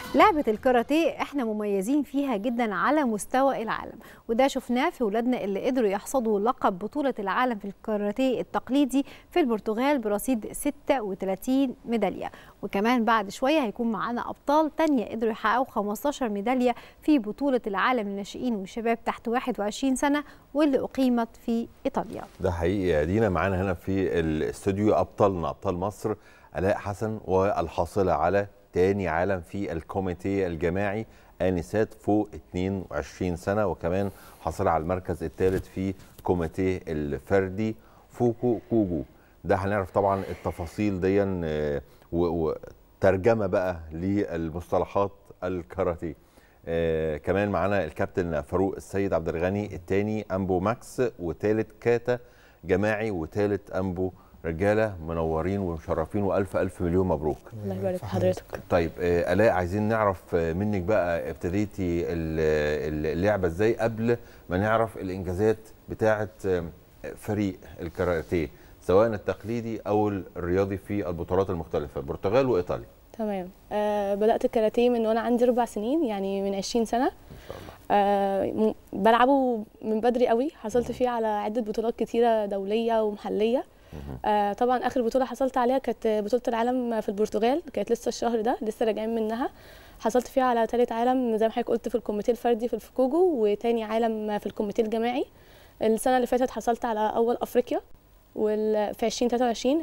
لعبة الكاراتيه احنا مميزين فيها جدا على مستوى العالم وده شفناه في ولادنا اللي قدروا يحصدوا لقب بطولة العالم في الكاراتيه التقليدي في البرتغال برصيد 36 ميدالية وكمان بعد شوية هيكون معانا أبطال تانية قدروا يحققوا 15 ميدالية في بطولة العالم للناشئين والشباب تحت 21 سنة واللي أقيمت في إيطاليا ده حقيقي يا دينا معانا هنا في الاستوديو ابطالنا ابطال مصر الاء حسن والحاصله على تاني عالم في الكوميتيه الجماعي انسات فوق 22 سنه وكمان حاصله على المركز الثالث في كوميتيه الفردي فوكو كوجو ده هنعرف طبعا التفاصيل دي آه، و- وترجمه بقى للمصطلحات الكاراتيه آه كمان معانا الكابتن فاروق السيد عبد الغني الثاني امبو ماكس وثالث كاتا جماعي وثالث امبو رجاله منورين ومشرفين والف الف مليون مبروك الله يبارك في حضرتك طيب آه الاء عايزين نعرف آه، منك بقى ابتديتي ال- اللعبه ازاي قبل ما نعرف الانجازات بتاعه آه، فريق الكاراتيه سواء التقليدي او الرياضي في البطولات المختلفه البرتغال وايطاليا تمام آه بدات الكاراتيه من وانا عندي اربع سنين يعني من 20 سنه ان شاء الله آه م- بلعبه من بدري قوي حصلت فيه على عده بطولات كتيره دوليه ومحليه آه طبعا اخر بطوله حصلت عليها كانت بطوله العالم في البرتغال كانت لسه الشهر ده لسه راجعين منها حصلت فيها على ثالث عالم زي ما حضرتك قلت في الكوميتيه الفردي في الفكوجو وتاني عالم في الكوميتيه الجماعي السنه اللي فاتت حصلت على اول افريقيا وال في 2023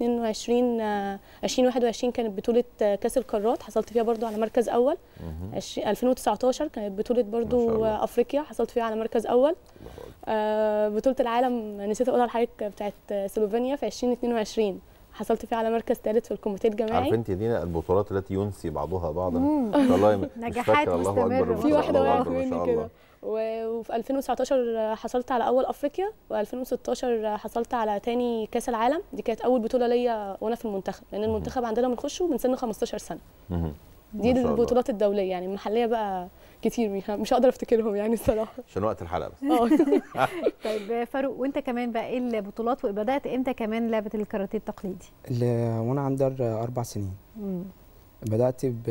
2022 آه، 2021 كانت بطوله آه، كاس القارات حصلت فيها برضو على مركز اول مهم. عش- 2019 كانت بطولة ما شاء برضو الله. آه، أفريقيا حصلت فيها على مركز أول الله أكبر. آه، بطولة العالم نسيت أقولها لحضرتك بتاعت آه، سلوفينيا في 2022 حصلت فيها على مركز ثالث في الكوميتيه عارف الجماعي انت يا دينا البطولات التي ينسي بعضها بعضا والله مش نجاحات فاكرة، الله مستمرة. اكبر ما في شاء واحدة الله واقعة أكبر، ما مني شاء كده. الله و- وفي 2019 حصلت على أول أفريقيا و2016 حصلت على تاني كأس العالم دي كانت أول بطولة ليا وأنا في المنتخب لأن المنتخب عندنا بنخشه من سن 15 سنة مهم. دي ما شاء الله. البطولات الدولية يعني المحلية بقى كتير مش- مش هقدر أفتكرهم يعني الصراحة عشان وقت الحلقه بس اه طيب فاروق وانت كمان بقى ايه البطولات وبدات امتى كمان لعبة الكاراتيه التقليدي؟ ال- وانا عندي أر- اربع سنين مم. بدات ب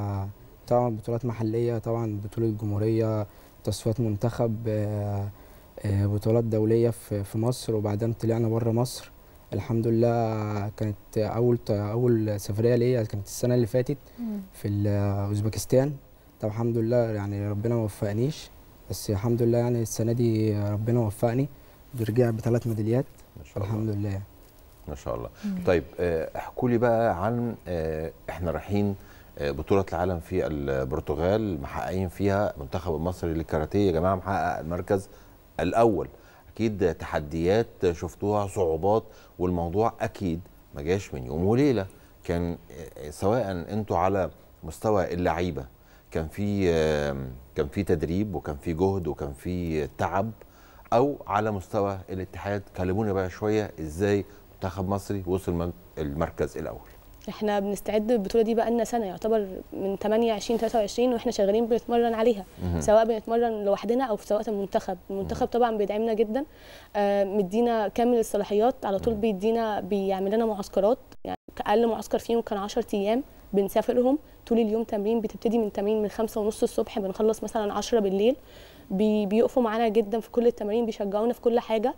طبعا بطولات محليه طبعا بطوله جمهوريه تصفيات منتخب آه، آه، بطولات دوليه في في مصر وبعدين طلعنا بره مصر الحمد لله كانت اول ت- اول سفريه ليا كانت السنه اللي فاتت مم. في ال- اوزبكستان طب الحمد لله يعني ربنا ما وفقنيش بس الحمد لله يعني السنه دي ربنا وفقني ورجع بثلاث ميداليات ما شاء الله الحمد لله ما شاء الله طيب آه، احكوا لي بقى عن آه، احنا رايحين آه، بطولة العالم في البرتغال محققين فيها منتخب المصري للكاراتيه يا جماعة محقق المركز الأول أكيد تحديات شفتوها صعوبات والموضوع أكيد ما جاش من يوم وليلة كان آه، سواء أنتوا على مستوى اللعيبة كان في آه، كان في تدريب وكان في جهد وكان في تعب او على مستوى الاتحاد كلمونا بقى شويه ازاي منتخب مصري وصل من المركز الاول احنا بنستعد للبطوله دي بقالنا سنه يعتبر من 8 20 23 واحنا شغالين بنتمرن عليها مهم. سواء بنتمرن لوحدنا او في سواء المنتخب المنتخب طبعا بيدعمنا جدا آه، مدينا كامل الصلاحيات على طول مم. بيدينا بيعمل لنا معسكرات يعني اقل معسكر فيهم كان 10 ايام بنسافرهم طول اليوم تمرين بتبتدي من تمرين من خمسة ونص الصبح بنخلص مثلا 10 بالليل بي بيقفوا معانا جدا في كل التمارين بيشجعونا في كل حاجه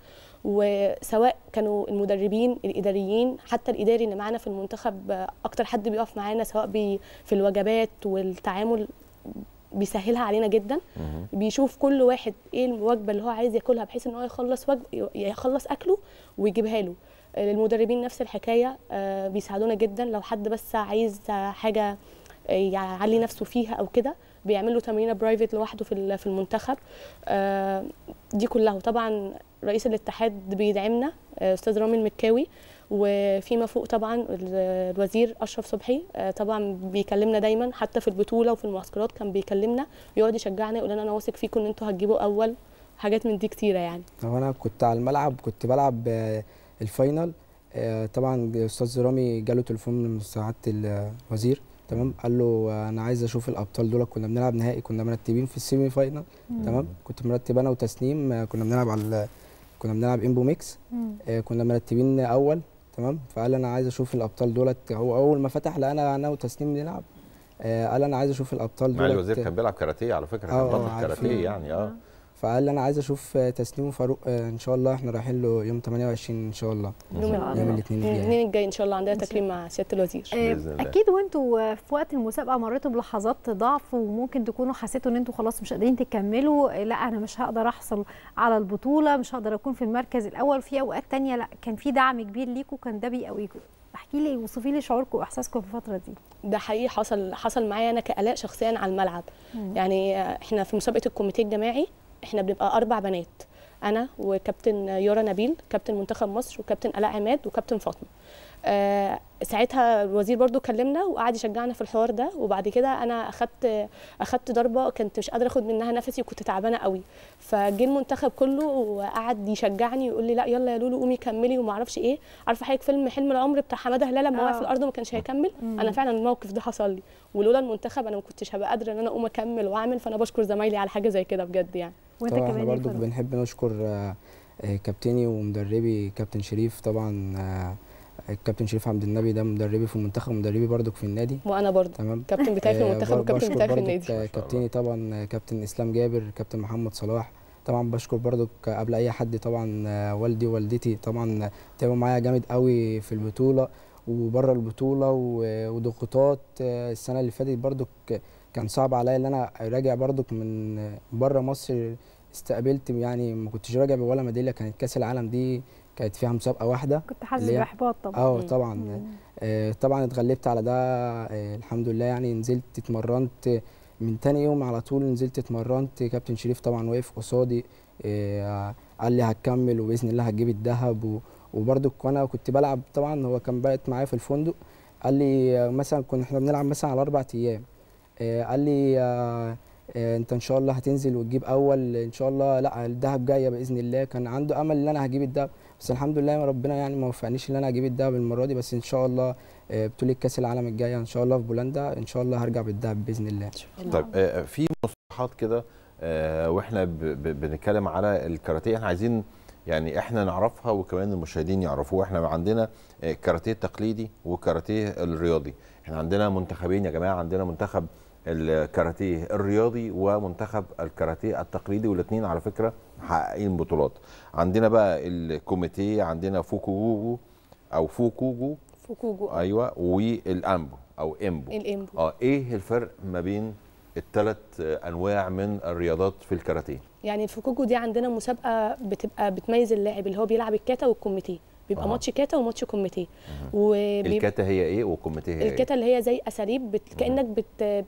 وسواء كانوا المدربين الاداريين حتى الاداري اللي معانا في المنتخب آه، اكتر حد بيقف معانا سواء بي في الوجبات والتعامل بيسهلها علينا جدا مهم. بيشوف كل واحد ايه الوجبه اللي هو عايز ياكلها بحيث ان هو يخلص وجب يخلص اكله ويجيبها له المدربين نفس الحكايه آه، بيساعدونا جدا لو حد بس عايز آه، حاجه آه، يعلي نفسه فيها او كده بيعملوا تمرينه برايفت لوحده في ال- في المنتخب آه، دي كلها وطبعا رئيس الاتحاد بيدعمنا آه، استاذ رامي المكاوي وفيما فوق طبعا ال- الوزير اشرف صبحي آه، طبعا بيكلمنا دايما حتى في البطوله وفي المعسكرات كان بيكلمنا ويقعد يشجعنا يقول لنا انا واثق فيكم ان انتوا هتجيبوا اول حاجات من دي كتيره يعني هو انا كنت على الملعب كنت بلعب آه، الفاينل آه، طبعا استاذ رامي جاله تليفون من سعاده الوزير تمام قال له آه، انا عايز اشوف الابطال دول كنا بنلعب نهائي كنا مرتبين في السيمي فاينل تمام كنت مرتب انا وتسنيم آه، كنا بنلعب على كنا بنلعب امبو ميكس مم. آه، كنا مرتبين اول تمام فقال انا عايز اشوف الابطال دولت هو اول ما فتح لقانا انا وتسنيم بنلعب آه، قال انا عايز اشوف الابطال مع الوزير دولت كان بيلعب كاراتيه على فكره آه، كان آه، بطل عارفين. كاراتيه يعني اه فقال لي انا عايز اشوف آه، تسليم وفاروق آه، ان شاء الله احنا رايحين له يوم 28 ان شاء الله يوم شاء ال- الله. يوم الاثنين الجاي الاثنين الجاي ان شاء الله عندنا تكريم مع سياده الوزير آه، بإذن الله. اكيد وانتوا في وقت المسابقه مريتوا بلحظات ضعف وممكن تكونوا حسيتوا ان انتوا خلاص مش قادرين تكملوا آه، لا انا مش هقدر احصل على البطوله مش هقدر اكون في المركز الاول في اوقات تانية لا كان في دعم كبير ليكوا كان ده بيقويكوا احكي لي وصفي لي شعوركم واحساسكم في الفتره دي ده حقيقي حصل حصل معايا انا كالاء شخصيا على الملعب يعني آه، احنا في مسابقه الكوميتيه الجماعي احنا بنبقى اربع بنات انا وكابتن يورا نبيل كابتن منتخب مصر وكابتن الاء عماد وكابتن فاطمه آه ساعتها الوزير برضو كلمنا وقعد يشجعنا في الحوار ده وبعد كده انا اخدت اخدت ضربه كنت مش قادره اخد منها نفسي وكنت تعبانه قوي فجه المنتخب كله وقعد يشجعني ويقول لي لا يلا يا لولو قومي كملي وما اعرفش ايه عارفه حضرتك فيلم حلم العمر بتاع حماده هلال لما وقع آه. في الارض وما كانش هيكمل انا فعلا الموقف ده حصل لي ولولا المنتخب انا ما كنتش هبقى قادره ان انا اقوم اكمل واعمل فانا بشكر زمايلي على حاجه زي كده بجد يعني وانت طبعا احنا كمان يا برضو فاروق. بنحب نشكر آه، آه، كابتني ومدربي كابتن شريف طبعا آه، الكابتن شريف عبد النبي ده مدربي في المنتخب مدربي برضو في النادي وانا برضه تمام كابتن بتاعي في آه، المنتخب بر- والكابتن بشكر بتاعي في برضو النادي ك- كابتني طبعا آه، كابتن اسلام جابر كابتن محمد صلاح طبعا بشكر برضو ك- قبل اي حد طبعا آه، والدي ووالدتي طبعا آه، تعبوا معايا جامد قوي في البطوله وبره البطوله و- وضغوطات آه، السنه اللي فاتت برضو ك- كان صعب عليا ان انا راجع برضو من آه، بره مصر استقبلت يعني ما كنتش راجع بولا ميداليه كانت كاس العالم دي كانت فيها مسابقه واحده كنت حاسس اللي هي- باحباط طبعا اه مم. طبعا مم. آه، طبعا اتغلبت على ده آه، الحمد لله يعني نزلت اتمرنت من تاني يوم على طول نزلت اتمرنت كابتن شريف طبعا واقف قصادي آه، قال لي هتكمل وباذن الله هتجيب الذهب و- وبرضه وانا كنت بلعب طبعا هو كان بقت معايا في الفندق قال لي آه، مثلا كنا احنا بنلعب مثلا على اربع ايام آه، قال لي آه، آه، انت ان شاء الله هتنزل وتجيب اول ان شاء الله لا الذهب جايه باذن الله كان عنده امل ان انا هجيب الذهب بس الحمد لله ربنا يعني ما وفقنيش ان انا اجيب الذهب المره دي بس ان شاء الله آه، بطوله كاس العالم الجايه ان شاء الله في بولندا ان شاء الله هرجع بالذهب باذن الله طيب آه، في مصطلحات كده آه، واحنا ب- ب- بنتكلم على الكاراتيه احنا عايزين يعني احنا نعرفها وكمان المشاهدين يعرفوها احنا عندنا آه، كاراتيه التقليدي وكاراتيه الرياضي احنا عندنا منتخبين يا جماعه عندنا منتخب الكاراتيه الرياضي ومنتخب الكاراتيه التقليدي والاثنين على فكره محققين بطولات عندنا بقى الكوميتيه عندنا فوكوجو او فوكوجو فوكوجو ايوه والامبو او امبو الامبو اه ايه الفرق ما بين الثلاث انواع من الرياضات في الكاراتيه يعني الفوكوجو دي عندنا مسابقه بتبقى بتميز اللاعب اللي هو بيلعب الكاتا والكوميتيه بيبقى آه. ماتش كاتا وماتش كوميتيه وبيبقى الكاتا هي ايه والكوميتيه هي الكاتا اللي هي زي اساليب بت... كانك بت...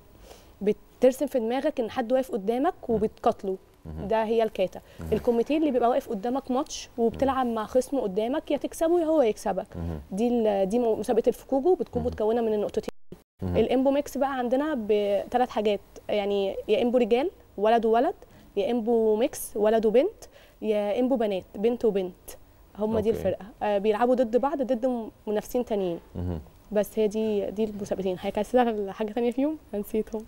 بترسم في دماغك ان حد واقف قدامك وبتقاتله ده هي الكاتا الكوميتيه اللي بيبقى واقف قدامك ماتش وبتلعب مع خصم قدامك يا تكسبه يا هو يكسبك مهم. دي ال... دي مسابقه الفوكوجو بتكون متكونه من النقطتين مهم. الامبو ميكس بقى عندنا بثلاث حاجات يعني يا امبو رجال ولد وولد يا امبو ميكس ولد وبنت يا امبو بنات بنت وبنت هم دي أوكي. الفرقه آه بيلعبوا ضد بعض ضد م- منافسين تانيين مهم. بس هي دي دي المسابقتين هيكسر حاجه تانية فيهم نسيتهم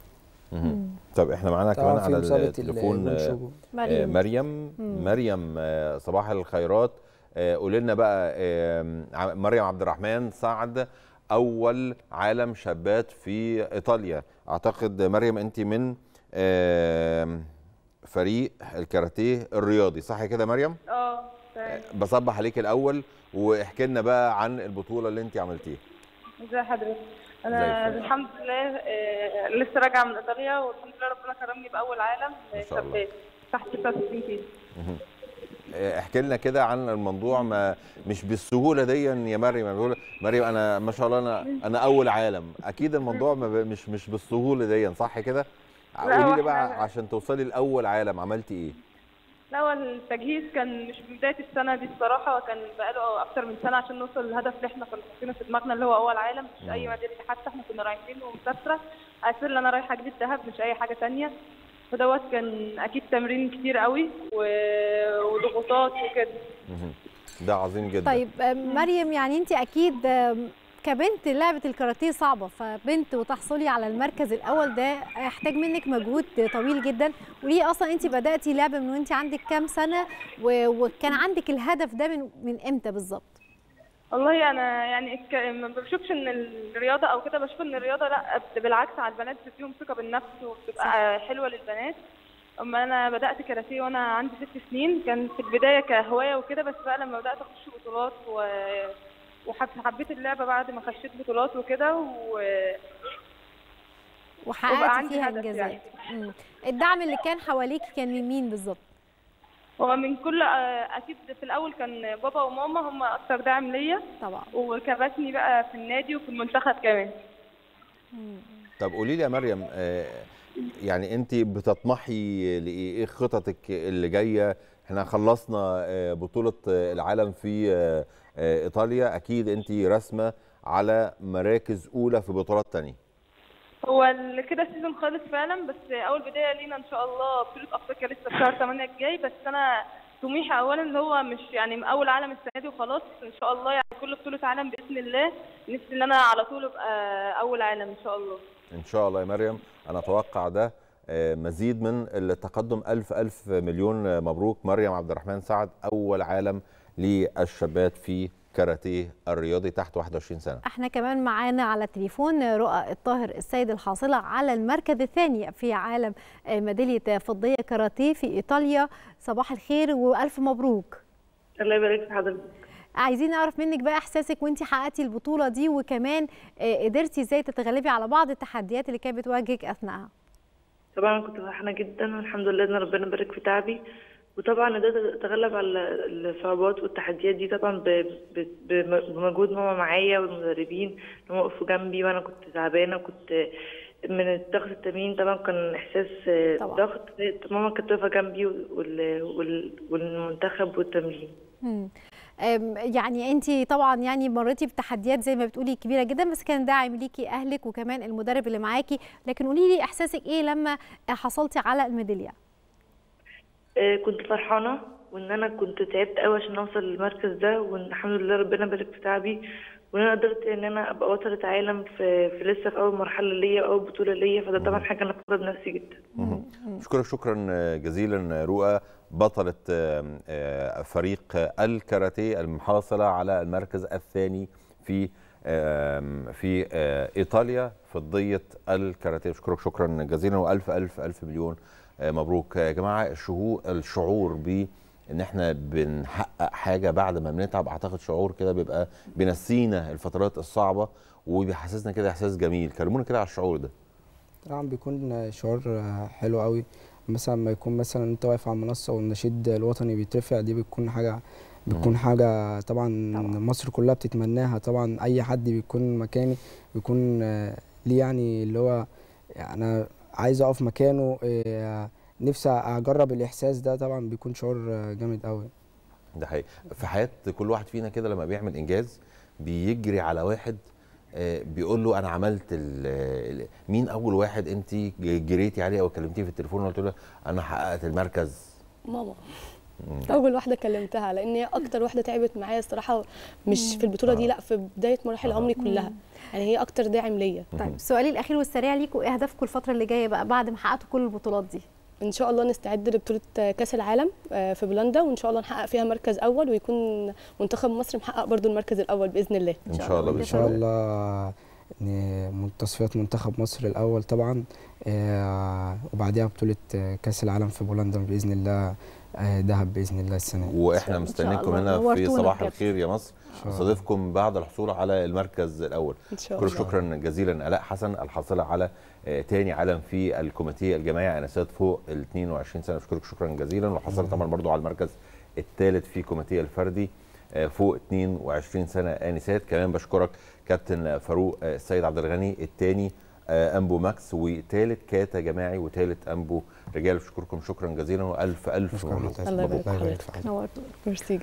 مهم. طب احنا معانا كمان طبعا في على مسابقه التليفون آه، الونشوجو آه، مريم مريم مريم آه، صباح الخيرات آه، قولي لنا بقى آه، ع- مريم عبد الرحمن سعد اول عالم شابات في ايطاليا اعتقد مريم انت من آه، فريق الكاراتيه الرياضي صح كده مريم اه تمام بصبح عليك الاول واحكي لنا بقى عن البطوله اللي انت عملتيها ازي حضرتك زي انا الفل. الحمد لله آه، لسه راجعه من ايطاليا والحمد لله ربنا كرمني باول عالم ما شاء الله. شابات تحت 66 كيلو آه، احكي لنا كده عن الموضوع ما مش بالسهوله دي يا مريم بيقول مريم انا ما شاء الله انا انا اول عالم اكيد الموضوع ما ب- مش مش بالسهوله دي صح كده لا، قولي هو لي بقى إحنا- عشان توصلي لاول عالم عملتي ايه الاول التجهيز كان مش من بدايه السنه دي الصراحه كان بقاله اكتر من سنه عشان نوصل للهدف اللي احنا كنا حاطينه في دماغنا اللي هو اول عالم مش اي مم. ميداليه حتى احنا كنا رايحين ومسافره اسر ان انا رايحه اجيب الذهب مش اي حاجه تانية فدوت كان اكيد تمرين كتير قوي و- وضغوطات وكده مهم. ده عظيم جدا طيب آه، مريم يعني انت اكيد آم، كبنت لعبه الكاراتيه صعبه فبنت وتحصلي على المركز الاول ده يحتاج منك مجهود طويل جدا وليه اصلا انت بداتي لعبه من وانت عندك كام سنه و- وكان عندك الهدف ده من من امتى بالظبط والله انا يعني الك- ما بشوفش ان الرياضه او كده بشوف ان الرياضه لا بالعكس على البنات بتديهم ثقه بالنفس وبتبقى حلوه للبنات اما انا بدات كاراتيه وانا عندي ست سنين كان في البدايه كهوايه وكده بس بقى لما بدات اخش بطولات و وحبيت اللعبه بعد ما خشيت بطولات وكده و... وبقى وحققتي عندي فيها هدف انجازات يعني. مم. الدعم اللي كان حواليكي كان من مين بالظبط هو من كل آه، اكيد في الاول كان بابا وماما هم اكتر دعم ليا طبعا وكبسني بقى في النادي وفي المنتخب كمان طب قولي لي يا مريم آه، يعني انت بتطمحي لايه ايه خططك اللي جايه احنا خلصنا آه، بطوله آه، العالم في آه، آه، ايطاليا اكيد انت راسمه على مراكز اولى في بطولات تانية هو ال- كده السيزون خالص فعلا بس اول بدايه لينا ان شاء الله بطوله افريقيا لسه في شهر 8 الجاي بس انا طموحي اولا اللي هو مش يعني اول عالم السنه دي وخلاص ان شاء الله يعني كل بطوله عالم باذن الله نفسي ان انا على طول ابقى اول عالم ان شاء الله ان شاء الله يا مريم انا اتوقع ده آه، مزيد من التقدم الف الف مليون آه، مبروك مريم عبد الرحمن سعد اول عالم للشابات في كاراتيه الرياضي تحت 21 سنه احنا كمان معانا على التليفون رؤى الطاهر السيد الحاصله على المركز الثاني في عالم آه، ميداليه فضيه كاراتيه في ايطاليا صباح الخير والف مبروك الله يبارك في حضرتك عايزين نعرف منك بقى احساسك وانت حققتي البطوله دي وكمان آه، قدرتي ازاي تتغلبي على بعض التحديات اللي كانت بتواجهك اثناءها طبعا كنت فرحانه جدا والحمد لله ان ربنا بارك في تعبي وطبعا قدرت اتغلب على الصعوبات والتحديات دي طبعا ب- ب- بم- بمجهود ماما معايا والمدربين ان هم وقفوا جنبي وانا كنت تعبانه كنت من ضغط التمرين طبعا كان احساس طبعا. ضغط ماما كانت واقفه جنبي وال- وال- والمنتخب والتمرين مم. أم، يعني انت طبعا يعني مريتي بتحديات زي ما بتقولي كبيره جدا بس كان داعم ليكي اهلك وكمان المدرب اللي معاكي لكن قولي لي احساسك ايه لما حصلتي على الميداليه آه، كنت فرحانة وإن أنا كنت تعبت أوي عشان أوصل للمركز ده وإن الحمد لله ربنا بارك في تعبي وإن أنا قدرت إن أنا أبقى بطلة عالم في, في لسه في أول مرحلة ليا أول بطولة ليا فده طبعا حاجة أنا فخورة بنفسي جدا. اشكرك شكرا جزيلا رؤى بطلة آم، آه، فريق الكاراتيه المحاصلة على المركز الثاني في آم، في آه، ايطاليا فضية الكاراتيه اشكرك شكرا جزيلا والف الف الف مليون آه، مبروك يا جماعة الشهور الشعور ب ان احنا بنحقق حاجة بعد ما بنتعب اعتقد شعور كده بيبقى بينسينا الفترات الصعبة وبيحسسنا كده احساس جميل كلمونا كده على الشعور ده طبعا بيكون شعور حلو قوي مثلا ما يكون مثلا انت واقف على المنصه والنشيد الوطني بيترفع دي بتكون حاجه بتكون حاجه طبعا, طبعاً. مصر كلها بتتمناها طبعا اي حد بيكون مكاني بيكون آه، ليه يعني اللي هو انا عايز اقف مكانه آه، نفسي اجرب الاحساس ده طبعا بيكون شعور آه، جامد قوي ده حقيقي في حياه كل واحد فينا كده لما بيعمل انجاز بيجري على واحد آه، بيقول له انا عملت ال- ال- مين اول واحد انت جريتي عليه او كلمتيه في التليفون وقلت له انا حققت المركز ماما اول واحده كلمتها لان هي اكتر واحده تعبت معايا الصراحه مش في البطوله دي لا في بدايه مراحل عمري كلها يعني هي اكتر داعم ليا طيب سؤالي الاخير والسريع ليكم ايه هدفكم الفتره اللي جايه بقى بعد ما حققتوا كل البطولات دي ان شاء الله نستعد لبطوله كاس العالم آه، في بولندا وان شاء الله نحقق فيها مركز اول ويكون منتخب مصر محقق برضو المركز الاول باذن الله ان شاء الله ان بإذن شاء الله إن من تصفيات منتخب مصر الاول طبعا آه، وبعدها بطوله آه، كاس العالم في بولندا باذن الله آه، دهب باذن الله السنه دي واحنا شاء مستنيينكم الله. هنا في نورتونا صباح بجد. الخير يا مصر شاء الله. نستضيفكم بعد الحصول على المركز الاول ان شاء شكرا الله شكرا جزيلا الاء حسن الحاصله على آه، تاني عالم في الكوميتيه الجماعي انسات فوق ال 22 سنه اشكرك شكرا جزيلا وحصلت طبعا برضو على المركز الثالث في كوميتيه الفردي آه، فوق 22 سنه انسات كمان بشكرك كابتن فاروق آه، السيد عبد الغني الثاني انبو ماكس وثالث كاتا جماعي وثالث انبو رجال بشكركم شكرا جزيلا والف الف شكرا مبروك حضرتك. الله يبارك الله يبارك حضرتك. في حضرتك نورتونا ميرسي